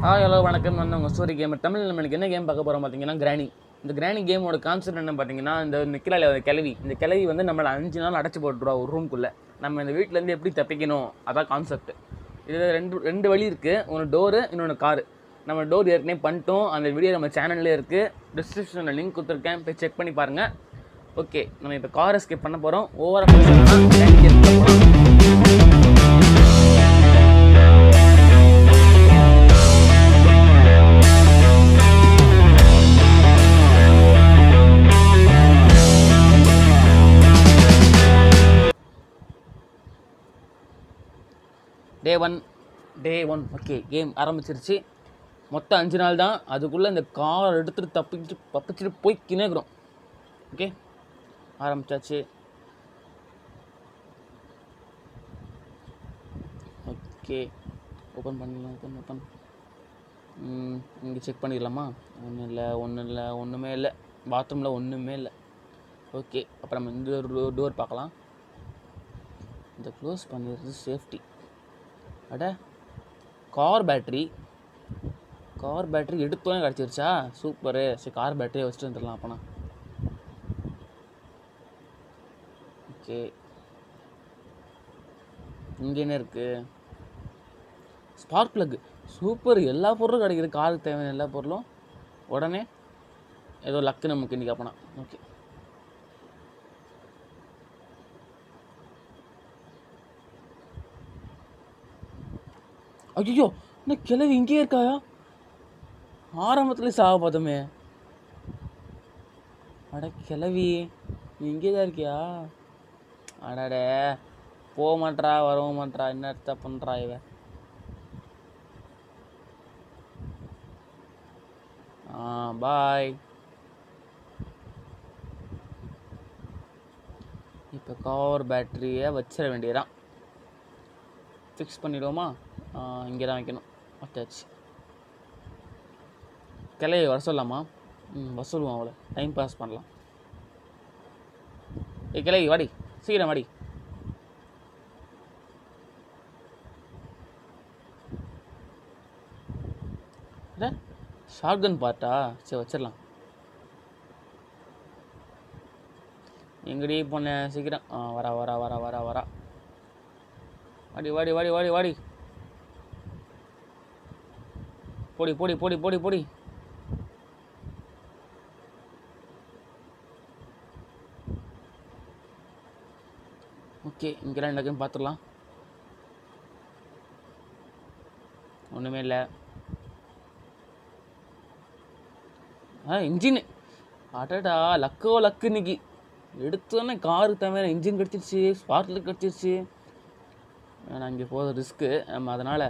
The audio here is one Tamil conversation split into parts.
ஹாய் ஹலோ வணக்கம் நான் உங்கள் ஸ்டோரி கேமர் தமிழ் நம்ம இன்னைக்கு என்ன கேம் பார்க்க போகிறோம் பார்த்தீங்கன்னா கிராணி இந்த கிராணி கேமோட கான்செப்ட் என்ன பார்த்தீங்கன்னா இந்த நிற்கிறாள் அந்த கிளவி இந்த கிளவி வந்து நம்மளை அஞ்சு நாள் அடைச்சி போட்டுருவா ஒரு ரூம்குள்ளே நம்ம இந்த வீட்டிலேருந்து எப்படி தப்பிக்கணும் அதான் கான்செப்ட் இதில் ரெண்டு ரெண்டு வழி இருக்குது ஒன்று டோரு இன்னொன்று காரு நம்ம டோர் ஏற்கனவே பண்ணிட்டோம் அந்த வீடியோ நம்ம சேனல்லே இருக்குது டிஸ்கிரிப்ஷனில் லிங்க் கொடுத்துருக்கேன் போய் செக் பண்ணி பாருங்கள் ஓகே நம்ம இப்போ காரை ஸ்கிப் பண்ண போகிறோம் ஓவராக போகிறோம் day one day one okay game ஆரம்பிச்சிருச்சு மொத்தம் அஞ்சு நாள் தான் அதுக்குள்ளே இந்த கார் எடுத்துகிட்டு தப்பிச்சுட்டு தப்பிச்சுட்டு போய் கிணேக்குறோம் ஓகே ஆரம்பிச்சாச்சு ஓகே ஓப்பன் பண்ணிடலாம் ஓப்பன் ஓப்பன் இங்கே செக் பண்ணிடலாமா ஒன்றும் இல்லை ஒன்றும் இல்லை ஒன்றுமே இல்லை பாத்ரூமில் ஒன்றுமே இல்லை ஓகே அப்புறம் நம்ம இந்த டோர் பார்க்கலாம் இந்த க்ளோஸ் பண்ணிடுறது சேஃப்டி அட கார் பேட்ரி கார் பேட்ரி எடுத்தோன்னே கிடச்சிருச்சா சூப்பரு சரி கார் பேட்டரியை வச்சுட்டு வந்துடலாம் அப்போனா ஓகே இங்கே என்ன இருக்குது ஸ்பார்க் ப்ளக் சூப்பர் எல்லா பொருளும் கிடைக்குது காருக்கு தேவையான எல்லா பொருளும் உடனே ஏதோ லக்கு நமக்கு இன்றைக்கி அப்போனா ஓகே ஐயோ என்ன கிளவி இங்கேயே இருக்காயா ஆரம்பத்துல சாக பார்த்தோமே அட கிளவி நீ இங்கே தான் இருக்கியா அடடே போக மாட்றா வரவும் மாட்றா என்ன அர்த்தா பண்ணுறா இவ ஆ பாய் இப்போ கவர் பேட்டரியை வச்சிட வேண்டியதான் ஃபிக்ஸ் பண்ணிடுவோமா இங்கே தான் வைக்கணும் வச்சாச்சு கிளையை வர சொல்லலாமா ம் வர சொல்லுவோம் அவளை டைம் பாஸ் பண்ணலாம் ஏ கிளை வாடி சீக்கிரம் வாடி ஷார்ட்கன் பார்ட்டா சரி வச்சிடலாம் எங்கடி பொண்ண சீக்கிரம் ஆ வரா வரா வரா வரா வரா வாடி வாடி வாடி வாடி வாடி போடி போடி போடி போடி போடி ஓகே இங்கெல்லாம் என்னக்குன்னு பார்த்துடலாம் ஒன்றுமே இல்லை ஆ இன்ஜின் அடடா லக்கோ லக்கு இன்னைக்கு எடுத்தோன்னே காருக்கு தேவையான இன்ஜின் கிடச்சிருச்சு ஸ்பார்க்கில் கிடச்சிருச்சு நான் இங்கே போகிற ரிஸ்க்கு நம்ம அதனால்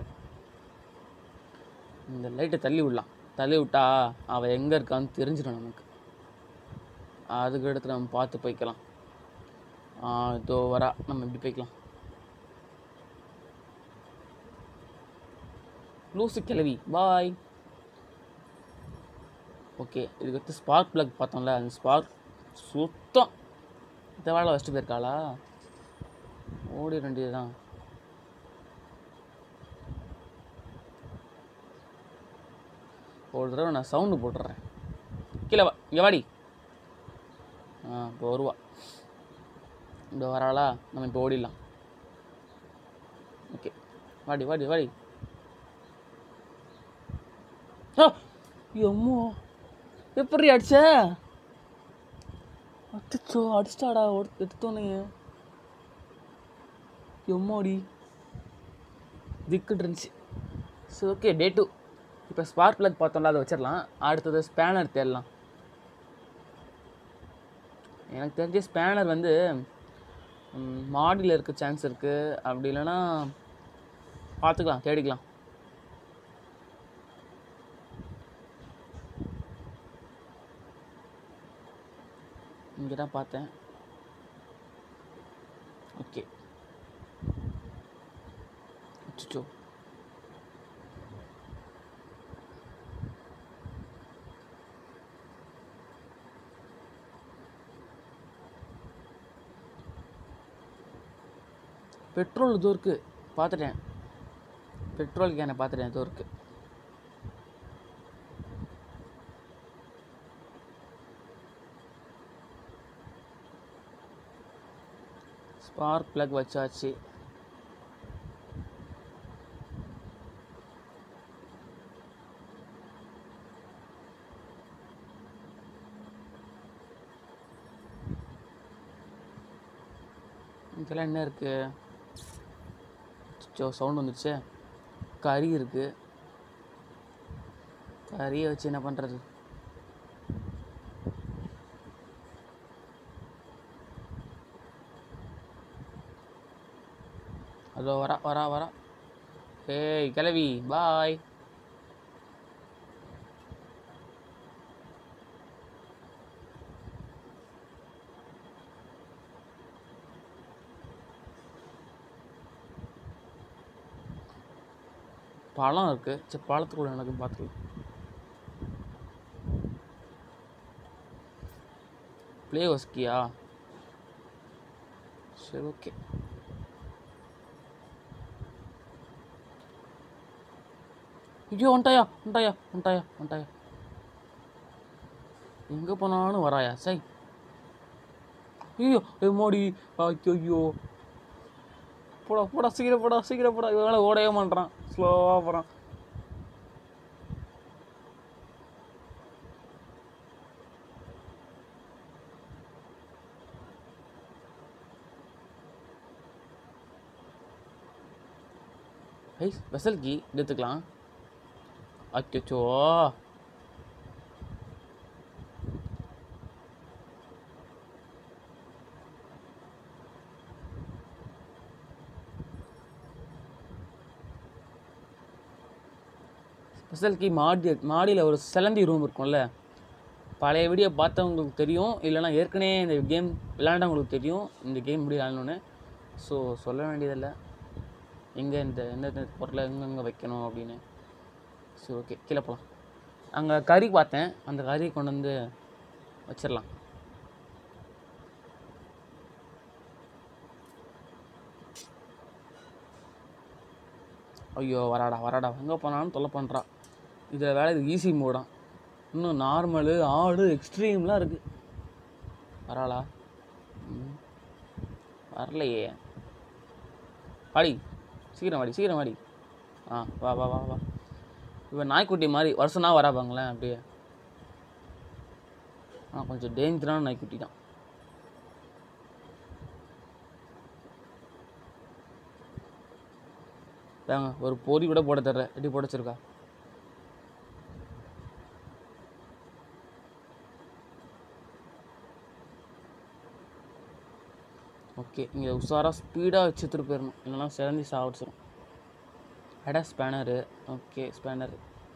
இந்த லைட்டை தள்ளி விடலாம் தள்ளி விட்டா அவள் எங்கே இருக்கான்னு தெரிஞ்சிடும் நமக்கு அதுக்கு அடுத்து நம்ம பார்த்து போய்க்கலாம் இதோ வரா நம்ம இப்படி போய்க்கலாம் லூசு கிளவி பாய் ஓகே இதுக்கு அடுத்து ஸ்பார்க் ப்ளக் பார்த்தோம்ல அந்த ஸ்பார்க் சுத்தம் இந்த வேலை வச்சுட்டு போயிருக்காளா ஓடி வேண்டியது தான் ஒரு தடவை நான் சவுண்டு போட்டுறேன் கீழே வா இங்கே வாடி ஆ இப்போ வருவா இந்த வராளா நம்ம இப்போ ஓடிடலாம் ஓகே வாடி வாடி வாடி ஆ எம்மோ எப்படி அடிச்ச அடிச்சோ அடிச்சிட்டாடா எடுத்தோன்னே எம்மோடி திக்கிட்டு இருந்துச்சு சரி ஓகே டே டூ இப்போ ஸ்பார்க் ப்ளக் பார்த்தோம்ல அதை வச்சிடலாம் அடுத்தது ஸ்பேனர் தேடலாம் எனக்கு தெரிஞ்ச ஸ்பேனர் வந்து மாடியில் இருக்க சான்ஸ் இருக்குது அப்படி இல்லைன்னா பார்த்துக்கலாம் தேடிக்கலாம் இங்கே தான் பார்த்தேன் ஓகே அச்சோ பெட்ரோல் இதோ இருக்குது பார்த்துட்டேன் பெட்ரோல் கேனை பார்த்துட்டேன் இதோ இருக்குது ஸ்பார்க் ப்ளக் வச்சாச்சு இதெல்லாம் என்ன இருக்கு சவுண்ட் வந்துச்சு கறி இருக்கு கறியை வச்சு என்ன பண்ணுறது அதோ வரா வரா வரா ஏய் கிளவி பாய் பழம் இருக்கு சரி பழத்துக்குள்ள எனக்கு பார்த்துக்கலாம் ப்ளே வஸ்கியா சரி ஓகே ஐயோ வந்துட்டாயா வந்துட்டாயா வந்துட்டாயா வந்துட்டாயா எங்கே போனாலும் வராயா சை ஐயோ ஏய் மோடி ஐயோ போடா போடா சீக்கிரம் போடா சீக்கிரம் போடா இவனால ஓடவே மாட்டான் ஸ்லோவாக போகிறான் ஐய் வெசல் கீ எடுத்துக்கலாம் அச்சோ ஸ்பெஷல் கீ மாடி மாடியில் ஒரு சிலந்தி ரூம் இருக்கும்ல பழைய வீடியோ பார்த்தவங்களுக்கு தெரியும் இல்லைனா ஏற்கனவே இந்த கேம் விளையாண்டவங்களுக்கு தெரியும் இந்த கேம் இப்படி விளையாடணுன்னு ஸோ சொல்ல வேண்டியதில்லை எங்கே இந்த எந்த பொருளை எங்கெங்கே வைக்கணும் அப்படின்னு சரி ஓகே கீழே போகலாம் அங்கே கறி பார்த்தேன் அந்த கறியை கொண்டு வந்து வச்சிடலாம் ஐயோ வராடா வராடா எங்கே போனாலும் தொல்லை பண்ணுறா இதில் வேலை இது ஈஸி மோடான் இன்னும் நார்மலு ஆடு எக்ஸ்ட்ரீம்லாம் இருக்குது வராளா ம். வரலையே வாடி சீக்கிரம் வாடி சீக்கிரம் வாடி ஆ வா வா வா வா இவன் நாய்க்குட்டி மாதிரி வருஷம்னா வராப்பாங்களேன் அப்படியே ஆ கொஞ்சம் டேஞ்சரான நாய்க்குட்டி தான் வாங்க ஒரு பொறி கூட போட தர்ற எப்படி போட வச்சிருக்கா ஓகே இங்கே உஷாராக ஸ்பீடாக வச்சு எடுத்துட்டு போயிடணும் இல்லைன்னா சிறந்தி சாவடிச்சிடும் அடா ஸ்பேனரு ஓகே ஸ்பேனர்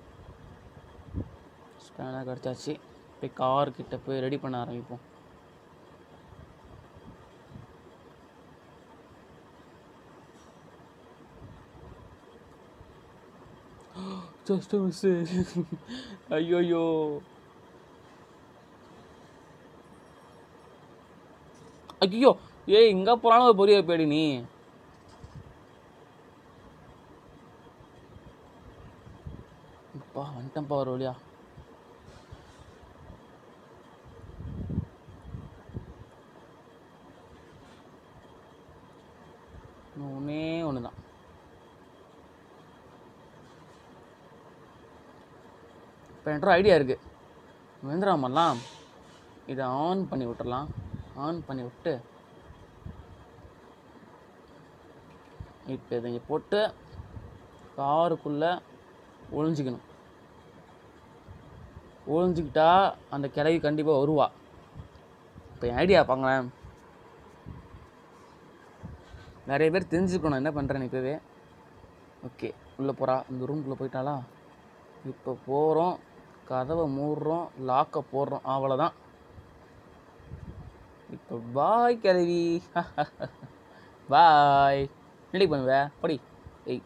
ஸ்பேனர் கிடச்சாச்சு போய் கார் கிட்ட போய் ரெடி பண்ண ஆரம்பிப்போம் ஜஸ்ட் மிஸ் ஐயோயோ ஐயோ ஏய் இங்கே போனாலும் ஒரு பொரிய பேடி நீ அப்பா வந்துட்டேன்ப்பா ஒரு வழியா இன்னும் ஒன்றே ஒன்று தான் இப்போ என்கிட்ட ஐடியா இருக்குது வெந்திராமல்லாம் இதை ஆன் பண்ணி விட்டுறலாம் ஆன் பண்ணி விட்டு இப்போ இதை இங்கே போட்டு காருக்குள்ளே ஒளிஞ்சிக்கணும் ஒளிஞ்சிக்கிட்டா அந்த கிளவி கண்டிப்பாக வருவா இப்போ என் ஐடியா பாங்களேன் நிறைய பேர் தெரிஞ்சுக்கணும் என்ன பண்ணுறேன்னு இப்போவே ஓகே உள்ளே போகிறா இந்த ரூம்குள்ளே போயிட்டாளா இப்போ போகிறோம் கதவை மூடுறோம் லாக்கை போடுறோம் அவ்வளோதான் இப்போ பாய் கிளவி பாய் என்னடி பண்ணுவ படி ஏய்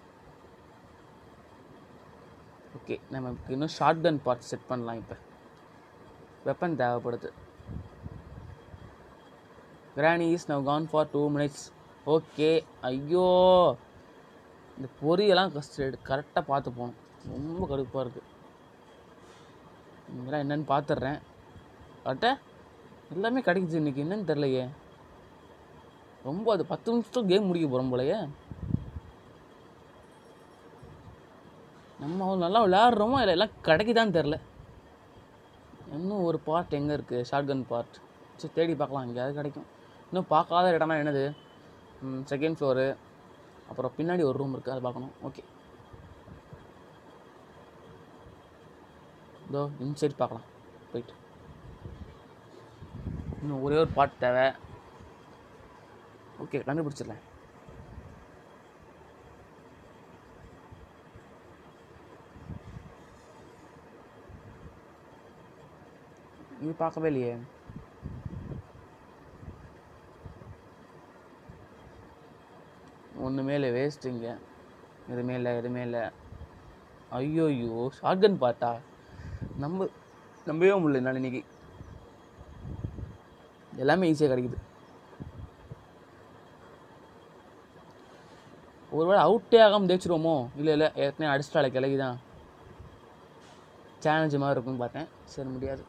ஓகே நமக்கு இன்னும் ஷார்ட் கன் பார்ட் செட் பண்ணலாம் இப்போ வெப்பன் தேவைப்படுது Granny is now gone for two minutes okay ஐயோ இந்த பொரியெல்லாம் கஷ்ட கரெக்டாக பார்த்து போகணும் ரொம்ப கடுப்பாக இருக்குது இதெல்லாம் என்னன்னு பார்த்துட்றேன் அட்ட எல்லாமே கிடைக்குது இன்னைக்கு என்னன்னு தெரிலையே ரொம்ப அது பத்து நிமிஷத்துக்கு கேம் முடிக்க போகிறோம் போலயே நம்ம அவ்வளோ நல்லா விளையாடுறோமோ இல்லை எல்லாம் கிடைக்குதான்னு தெரில இன்னும் ஒரு பார்ட் எங்கே இருக்குது ஷார்ட்கன் பார்ட் சரி தேடி பார்க்கலாம் எங்கேயாவது கிடைக்கும் இன்னும் பார்க்காத இடம்னா என்னது செகண்ட் ஃப்ளோரு அப்புறம் பின்னாடி ஒரு ரூம் இருக்குது அதை பார்க்கணும் ஓகே இதோ இன்சைட் பார்க்கலாம் போயிட்டு இன்னும் ஒரே ஒரு பார்ட் தேவை ஓகே கண்டுபிடிச்சிடலாம் இது பார்க்கவே இல்லையே ஒன்றுமே இல்லை வேஸ்ட்டுங்க எதுவுமே இல்லை எதுவுமே இல்லை ஐயோயோ ஷார்ட்கன் பார்த்தா நம்ம நம்பவே முடியல என்னால் இன்னைக்கு எல்லாமே ஈஸியாக கிடைக்குது ஒருவேளை அவுட்டே ஆகாமல் தேய்ச்சிருவோமோ இல்லை இல்லை ஏற்கனவே அடிச்சிட்டாலே கிளவி தான் சேலஞ்சு மாதிரி இருக்கும்னு பார்த்தேன் சரி முடியாது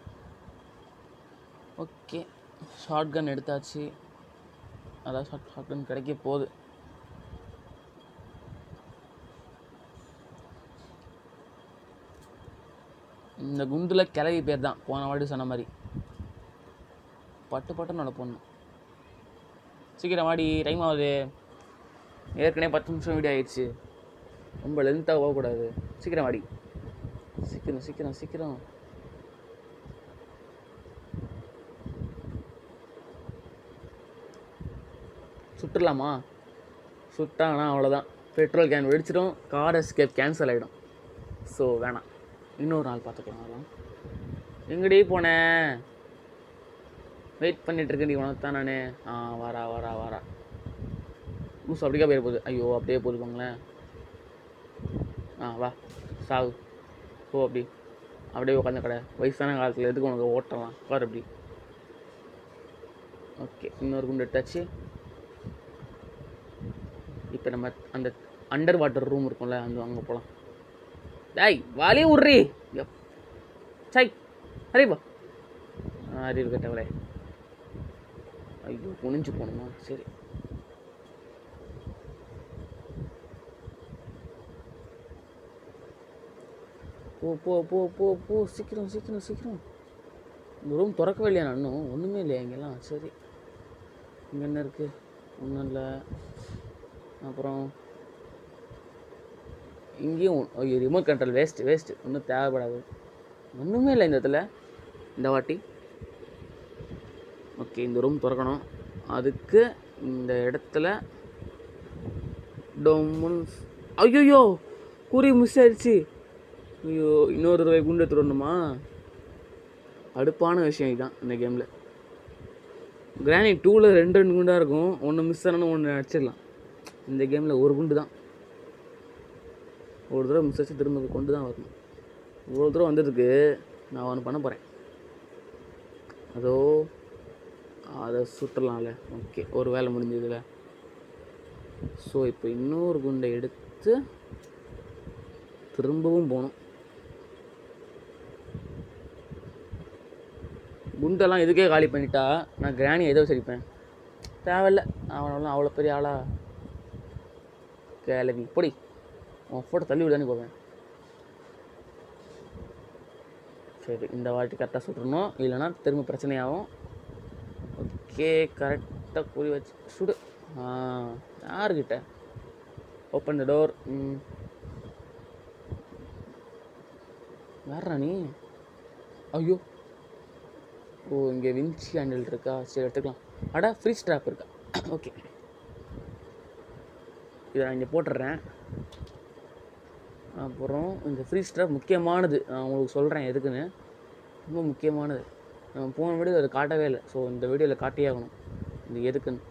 ஓகே ஷார்ட் கன் எடுத்தாச்சு அதான் ஷார்ட் ஷார்ட் கன் கிடைக்க போகுது இந்த குண்டில் கிளவி பேர் தான் போன வாட்டி சொன்ன மாதிரி பட்டு பட்டுன்னு நட பொண்ணு சீக்கிரம் வாடி டைம் ஆகுது ஏற்கனவே பத்து நிமிஷம் வீடியோ ஆயிடுச்சு ரொம்ப லென்த்தாக போகக்கூடாது சீக்கிரம் வாடி சீக்கிரம் சீக்கிரம் சீக்கிரம் சுட்டுடலாமா சுட்டாங்கன்னா அவ்வளோதான் பெட்ரோல் கேன் வெடிச்சிடும் கார் எஸ்கேப் கேன்சல் ஆகிடும் ஸோ வேணாம் இன்னொரு நாள் பார்த்துக்கலாம் அதெல்லாம் எங்கடி போனேன் வெயிட் பண்ணிட்டு இருக்கேன் நீ உனக்கு தான் நானே ஆ வரா வரா வரா லூஸ் அப்படிக்கா போயிட போகுது ஐயோ அப்படியே போதுக்கோங்களேன் ஆ வா சாவு போ அப்படி அப்படியே உட்காந்த கடை வயசான காலத்தில் எதுக்கு உனக்கு ஓட்டலாம் உட்கார் அப்படி ஓகே இன்னொரு குண்டு எடுத்தாச்சு இப்போ நம்ம அந்த அண்டர் வாட்டர் ரூம் இருக்கும்ல அந்த அங்கே போகலாம் டேய் வாலி விட்றி எப் சை அறிவா அறிவு கட்டவளே ஐயோ குனிஞ்சு போகணுமா சரி போ போ போ போ போ சீக்கிரம் சீக்கிரம் சீக்கிரம் இந்த ரூம் திறக்கவே இல்லையா நான் இன்னும் ஒன்றுமே இல்லையா இங்கெல்லாம் சரி இங்கே என்ன இருக்குது ஒன்றும் இல்லை அப்புறம் இங்கேயும் ஒ- ஐயோ ரிமோட் கண்ட்ரோல் வேஸ்ட்டு வேஸ்ட்டு ஒன்றும் தேவைப்படாது ஒன்றுமே இல்லை இந்த இடத்துல இந்த வாட்டி ஓகே இந்த ரூம் திறக்கணும் அதுக்கு இந்த இடத்துல டொம்முன் ஐயோ குறி மிஸ் ஆயிடுச்சு ஐயோ இன்னொரு தடவை குண்டு எடுத்துடணுமா அடுப்பான விஷயம் இதுதான் இந்த கேமில் கிரானி டூவில் ரெண்டு ரெண்டு குண்டாக இருக்கும் ஒன்று மிஸ் ஆனாலும் ஒன்று அடிச்சிடலாம் இந்த கேமில் ஒரு குண்டு தான் ஒரு தடவை மிஸ் ஆச்சு திரும்ப கொண்டு தான் வரணும் ஒரு தடவை வந்ததுக்கு நான் ஒன்று பண்ண போகிறேன் அதோ அதை சுட்டலாம்ல ஓகே ஒரு வேலை முடிஞ்சதுல ஸோ இப்போ இன்னொரு குண்டை எடுத்து திரும்பவும் போகணும் குண்டெல்லாம் இதுக்கே காலி பண்ணிட்டா நான் கிராணி ஏதோ சரிப்பேன் தேவையில்ல அவனெல்லாம் அவ்வளோ பெரிய ஆளா கேளவி பொடி உன் ஃபோட்டோ தள்ளி விடானே போவேன் சரி இந்த வாட்டி கரெக்டாக சுட்டுறணும் இல்லைன்னா திரும்ப பிரச்சனையாகும் ஓகே கரெக்டாக குறி வச்சு சுடு ஆ யாருக்கிட்ட ஓப்பன் த டோர் ம் வேறா நீ ஐயோ ஓ இங்கே வின்ச்சி ஹேண்டில் இருக்கா சரி எடுத்துக்கலாம் அடா ஃப்ரீ ஸ்ட்ராப் இருக்கா ஓகே இதை நான் இங்கே போட்டுடுறேன் அப்புறம் இந்த ஃப்ரீ ஸ்ட்ராப் முக்கியமானது நான் உங்களுக்கு சொல்கிறேன் எதுக்குன்னு ரொம்ப முக்கியமானது நம்ம போன வீடியோ அதை காட்டவே இல்லை ஸோ இந்த வீடியோவில் காட்டியே ஆகணும் இது எதுக்குன்னு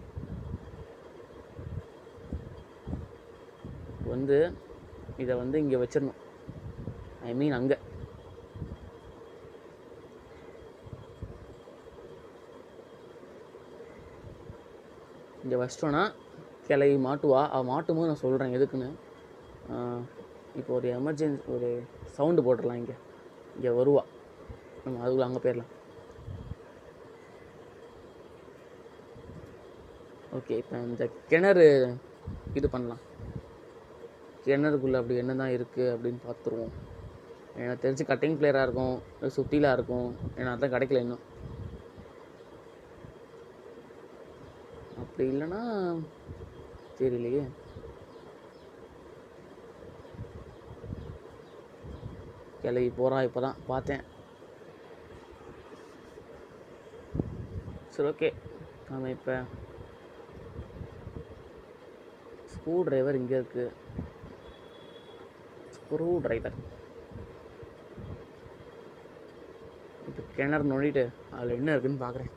வந்து இதை வந்து இங்கே வச்சிடணும் ஐ மீன் அங்கே இங்கே வச்சிட்டோன்னா கிளவி மாட்டுவா அவள் மாட்டும் போது நான் சொல்கிறேன் எதுக்குன்னு ஆஹ் இப்போ ஒரு எமர்ஜென்சி ஒரு சவுண்டு போட்டுடலாம் இங்கே இங்கே வருவா நம்ம அதுக்குள்ள அங்கே போயிடலாம் ஓகே இப்போ இந்த கிணறு இது பண்ணலாம் கிணறுக்குள்ளே அப்படி என்ன தான் இருக்குது அப்படின்னு பார்த்துருவோம் எனக்கு தெரிஞ்சு கட்டிங் பிளேயராக இருக்கும் இல்லை சுத்திலாக இருக்கும் ஏன்னா அதான் கிடைக்கல இன்னும் அப்படி இல்லைன்னா தெரியலையே கிளவி போகிறான் இப்போ தான் பார்த்தேன் சரி ஓகே நாம் இப்போ ஸ்க்ரூ டிரைவர் இங்கே இருக்குது ஸ்க்ரூ டிரைவர் இப்போ கிணறு நோண்டிட்டு அதில் என்ன இருக்குன்னு பார்க்குறேன்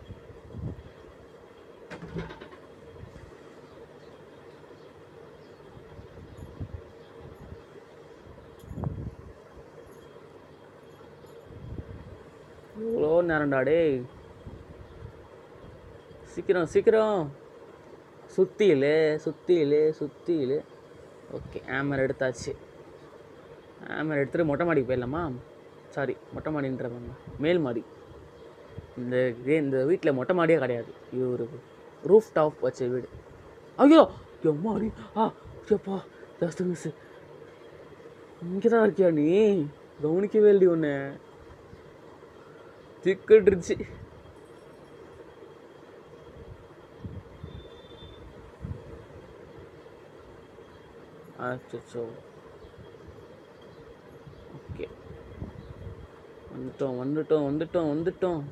இவ்வளோ நேரம்டா டேய் சீக்கிரம் சீக்கிரம் சுத்தியிலே சுத்தியிலே சுத்தியிலே ஓகே ஆமர் எடுத்தாச்சு ஆமர் எடுத்துகிட்டு மொட்டை மாடிக்கு போயிடலாமா சாரி மொட்டை மாடின்ற பாருங்க, மேல் மாடி இந்த இதே இந்த வீட்டில் மொட்டை மாடியே கிடையாது இது ஒரு ரூஃப் டாப் வச்ச வீடு ஐயோ எம்மாடி ஆ எப்பா ஜாஸ்தி மிஸ் இங்கே தான் இருக்கியா நீ கவனிக்கவே இல்லடி ஒன்று திக்கட்டுருச்சு அச்சோ ஓகே வந்துட்டோம் வந்துட்டோம் வந்துட்டோம் வந்துட்டோம்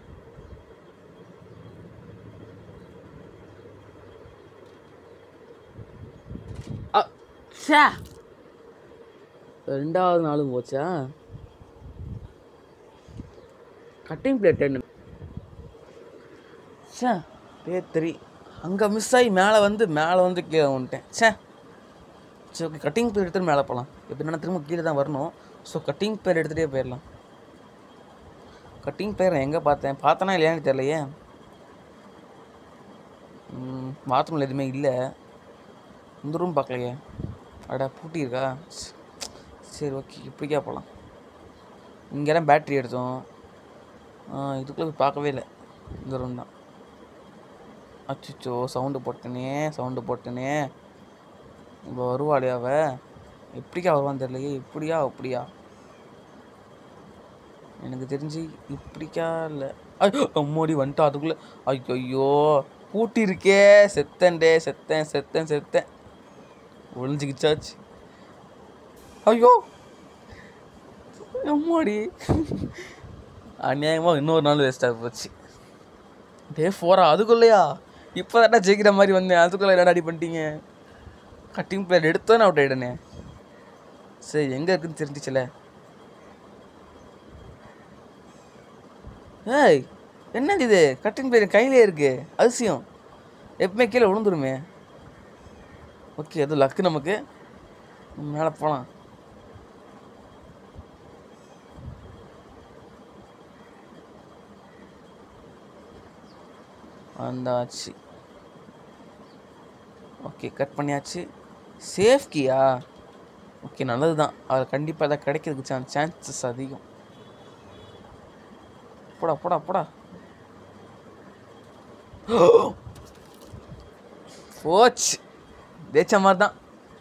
அ, ச்சே. ரெண்டாவது நாளும் போச்சா கட்டிங் பிளேட் என்ன சே பேத்திரி அங்கே மிஸ் ஆகி மேலே வந்து மேலே வந்து கீழே வந்துட்டேன் சே சரி ஓகே கட்டிங் பிளேட் எடுத்துட்டு மேலே போகலாம் இப்போ என்ன திரும்ப கீழே தான் வரணும் ஸோ கட்டிங் பிளேட் எடுத்துகிட்டே போயிடலாம் கட்டிங் பிளேயர் எங்கே பார்த்தேன் பார்த்தனா இல்லையான்னு தெரியலையே பாத்ரூமில் எதுவுமே இல்லை இந்த ரூம் பார்க்கலையே அடா பூட்டி இருக்கா ஸ்- சரி ஓகே இப்படிக்கா போகலாம் இங்கெல்லாம் பேட்ரி எடுத்தோம் ஆ, இதுக்குள்ள போய் பார்க்கவே இல்லை இந்த ரூம் தான் அச்சுச்சோ சவுண்டு போட்டனே சவுண்டு போட்டனே இப்போ வருவாளே அவ எப்படிக்கா வருவான்னு தெரியலையே இப்படியா அப்படியா எனக்கு தெரிஞ்சு இப்படிக்கா இல்லை ஐயோ அம்மோடி வந்துட்டா அதுக்குள்ளே ஐயோ ஐயோ பூட்டி இருக்கே செத்தன்டே செத்தேன் செத்தேன் செத்தேன் ஒளிஞ்சிக்கிச்சாச்சு ஐயோ அம்மாடி அநியாயமாக இன்னொரு நாள் வேஸ்ட்டாக போச்சு டே ஃபோரா அதுக்குள்ளேயா இப்போ தாண்டா ஜெயிக்கிற மாதிரி வந்தேன் அதுக்குள்ளே என்ன அடி பண்ணிட்டீங்க கட்டிங் பிளேயர் எடுத்தோன்னு அவுட் ஆகிடனே சரி எங்கே இருக்குன்னு தெரிஞ்சிச்சுல ஏய் என்னது இது கட்டிங் பிளேயர் கையிலே இருக்கு அதிசயம் எப்பவுமே கீழே விழுந்துருமே ஓகே அது லக்கு நமக்கு மேலே போகலாம் வந்தாச்சு ஓகே கட் பண்ணியாச்சு சேஃப் கீயா ஓகே நல்லது தான் அது கண்டிப்பாக எதாவது கிடைக்கிறதுக்கு சான் சான்சஸ் அதிகம் போடா போடா போடா போச்சு ஜெயிச்ச மாதிரி தான்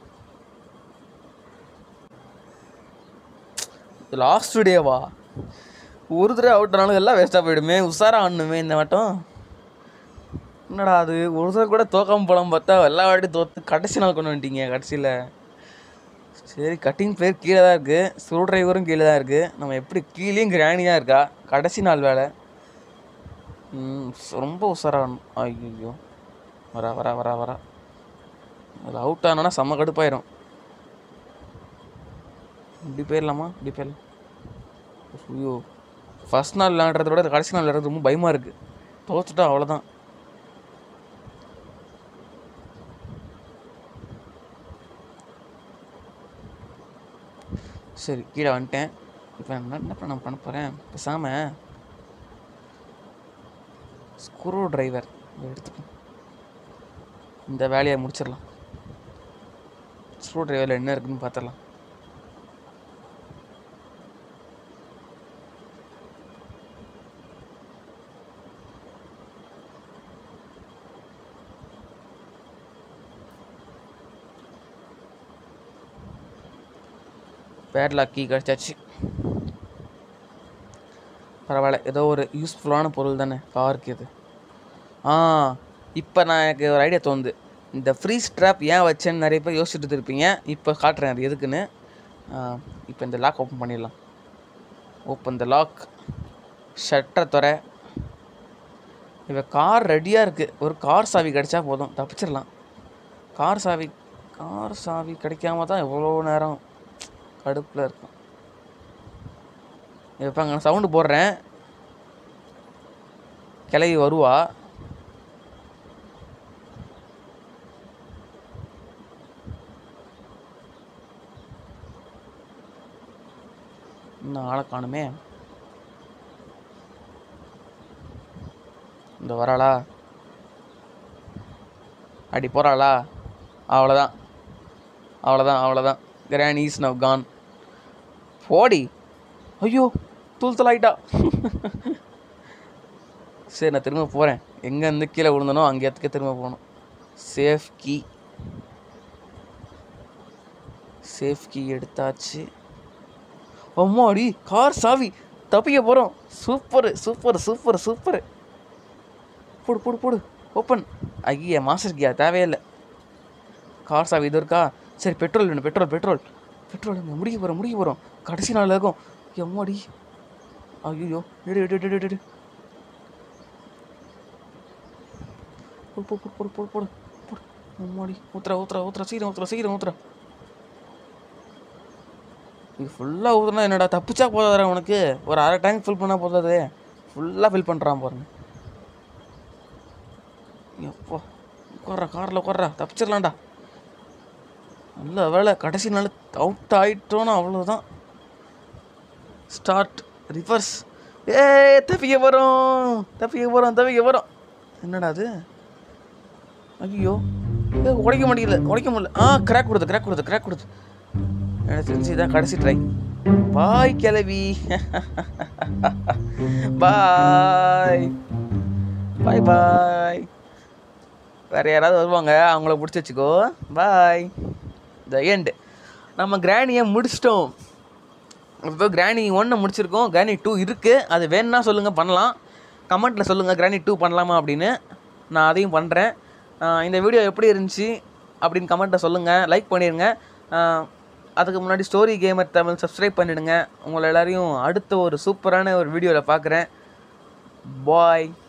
லாஸ்ட் டேவா ஒரு தடவை அவுட் ஆனாலும் எல்லாம் வேஸ்ட்டாக போயிடுமே உஷாரா ஆடணுமே இந்த வட்டம் என்னடா அது ஒரு தடவை கூட தோக்காம போலாம் பார்த்தா எல்லா வாட்டியும் தோத்து கடைசி நாள் கொண்டு வந்துட்டீங்க கடைசியில் சரி கட்டிங் பிளேயர் கீழே தான் இருக்குது ஸ்க்ரூ டிரைவரும் கீழே தான் இருக்குது நம்ம எப்படி கீழேயும் கிராணியாக இருக்கா கடைசி நாள் வேலை ம், ரொம்ப உஷாராகணும் ஐயோ வரா வரா வரா வரா அது அவுட் ஆனோன்னா செம்ம கடுப்பாயிரும் இப்படி போயிடலாமா இப்படி போயிடலாம் ஐயோ ஃபஸ்ட் நாள் விளையாடுறத விட கடைசி நாள் விளையாடுறது ரொம்ப பயமாக இருக்குது தோத்துட்டா அவ்வளோதான் சரி கீழே வந்துட்டேன் இப்போ என்ன என்ன பண்ண பண்ண போகிறேன் பேசாமல் ஸ்க்ரூ டிரைவர் எடுத்துக்கோ இந்த வேலையை முடிச்சிடலாம் ஸ்க்ரூ டிரைவரில் என்ன இருக்குன்னு பார்த்துடலாம் பேட்லாக் கீ கிடச்சாச்சு பரவாயில்ல ஏதோ ஒரு யூஸ்ஃபுல்லான பொருள் தானே காருக்கு இது ஆ இப்போ நான் எனக்கு ஒரு ஐடியா தோணுது இந்த ஃப்ரீ ஸ்ட்ராப் ஏன் வச்சேன்னு நிறைய பேர் யோசிச்சுட்டு இருப்பீங்க இப்போ காட்டுறேன் அது எதுக்குன்னு இப்போ இந்த லாக் ஓப்பன் பண்ணிடலாம் ஓப்பன் த லாக் ஷட்டரை துற இப்போ கார் ரெடியாக இருக்குது ஒரு கார் சாவி கிடைச்சா போதும் தப்பிச்சிடலாம் கார் சாவி கார் சாவி கிடைக்காம தான் எவ்வளோ நேரம் கடுப்பில் இருக்கும் இப்போ அங்கே சவுண்டு போடுறேன் கிளவி வருவா இன்னும் ஆளை காணுமே இந்த வராளா அடி போகிறாளா அவ்வளோதான் அவ்வளோதான் அவ்வளோதான் கிராண்ட் ஈஸ் நவ் கான் போடி ஐயோ தூள் தூளாயிட்டா சரி நான் திரும்ப போகிறேன் எங்கேருந்து கீழே விழுந்தனோ அங்கேயத்துக்கு திரும்ப போகணும் சேஃப் கீ சேஃப் கீ எடுத்தாச்சு அம்மாடி கார் சாவி தப்பிக்க போகிறோம் சூப்பர் சூப்பர் சூப்பர் சூப்பர் போடு போடு போடு ஓப்பன் ஐயா மாஸ்டர் கியா தேவையில்லை கார் சாவி இது இருக்கா சரி பெட்ரோல் வேணும் பெட்ரோல் பெட்ரோல் பெட்ரோல் இங்கே முடிக்க போகிறோம் முடிக்க போகிறோம் கடைசி நாள் இருக்கும் எம்மாடி ஐயோ எடு எடு எடு எடு எடு போடு போடு போடு போடு போடு போடு அம்மாடி ஊத்துறா ஊத்துறா ஊத்துறா சீக்கிரம் ஊத்துறா சீக்கிரம் ஊத்துறா இது ஃபுல்லாக ஊற்றுனா என்னடா தப்பிச்சா போதாதா உனக்கு ஒரு அரை டேங்க் ஃபில் பண்ணால் போதாது ஃபுல்லாக ஃபில் பண்ணுறான் பாருங்க எப்போ உட்கார்றா காரில் உட்கார்றா தப்பிச்சிடலாம்டா நல்ல வேலை கடைசி நாள் அவுட் ஆயிட்டோன்னு அவ்வளோதான் ஸ்டார்ட் ரிவர்ஸ் ஏ தப்பிக்க போகிறோம் தப்பிக்க போகிறோம் தப்பிக்க போகிறோம் என்னடா அது ஐயோ ஏ உடைக்க மாட்டேங்கல உடைக்க முடியல ஆ கிராக் கொடுத்து கிராக் கொடுத்து கிராக் கொடுத்து எனக்கு தெரிஞ்சு இதான் கடைசி ட்ரை பாய் கிளவி பாய் பாய் பாய் வேற யாராவது வருவாங்க அவங்கள பிடிச்சி வச்சுக்கோ பாய் த எண்ட் நம்ம கிராணியை முடிச்சிட்டோம் இப்போ கிராணி ஒன்றை முடிச்சிருக்கோம் கிராணி டூ இருக்குது அது வேணும்னா சொல்லுங்கள் பண்ணலாம் கமெண்ட்டில் சொல்லுங்கள் கிராணி டூ பண்ணலாமா அப்படின்னு நான் அதையும் பண்ணுறேன் இந்த வீடியோ எப்படி இருந்துச்சு அப்படின்னு கமெண்ட்டில் சொல்லுங்கள் லைக் பண்ணிடுங்க ஆஹ் அதுக்கு முன்னாடி ஸ்டோரி கேமர் தமிழ் சப்ஸ்கிரைப் பண்ணிடுங்க உங்களை எல்லாரையும் அடுத்த ஒரு சூப்பரான ஒரு வீடியோவில் பார்க்குறேன் பாய்